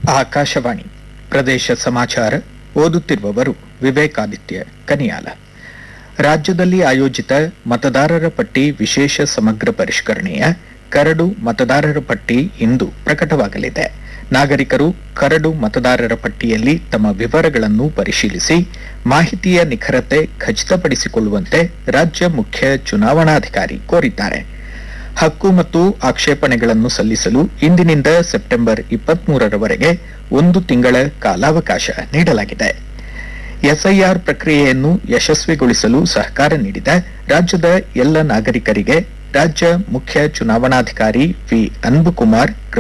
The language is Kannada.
ಆಕಾಶವಾಣಿ ಪ್ರದೇಶ ಸಮಾಚಾರ ಓದುತ್ತಿರುವವರು ವಿವೇಕಾದಿತ್ಯ ಕನಿಯಾಲ ರಾಜ್ಯದಲ್ಲಿ ಆಯೋಜಿತ ಮತದಾರರ ಪಟ್ಟಿ ವಿಶೇಷ ಸಮಗ್ರ ಪರಿಷ್ಕರಣೆಯ ಕರಡು ಮತದಾರರ ಪಟ್ಟಿ ಇಂದು ಪ್ರಕಟವಾಗಲಿದೆ ನಾಗರಿಕರು ಕರಡು ಮತದಾರರ ಪಟ್ಟಿಯಲ್ಲಿ ತಮ್ಮ ವಿವರಗಳನ್ನು ಪರಿಶೀಲಿಸಿ ಮಾಹಿತಿಯ ನಿಖರತೆ ಖಚಿತಪಡಿಸಿಕೊಳ್ಳುವಂತೆ ರಾಜ್ಯ ಮುಖ್ಯ ಚುನಾವಣಾಧಿಕಾರಿ ಕೋರಿದ್ದಾರೆ ಹಕ್ಕು ಮತ್ತು ಆಕ್ಷೇಪಣೆಗಳನ್ನು ಸಲ್ಲಿಸಲು ಇಂದಿನಿಂದ ಸೆಪ್ಟೆಂಬರ್ ಇಪ್ಪತ್ಮೂರರವರೆಗೆ ಒಂದು ತಿಂಗಳ ಕಾಲಾವಕಾಶ ನೀಡಲಾಗಿದೆ ಎಸ್ಐಆರ್ ಪ್ರಕ್ರಿಯೆಯನ್ನು ಯಶಸ್ವಿಗೊಳಿಸಲು ಸಹಕಾರ ನೀಡಿದ ರಾಜ್ಯದ ಎಲ್ಲ ನಾಗರಿಕರಿಗೆ ರಾಜ್ಯ ಮುಖ್ಯ ಚುನಾವಣಾಧಿಕಾರಿ ವಿ ಅನ್ಬುಕುಮಾರ್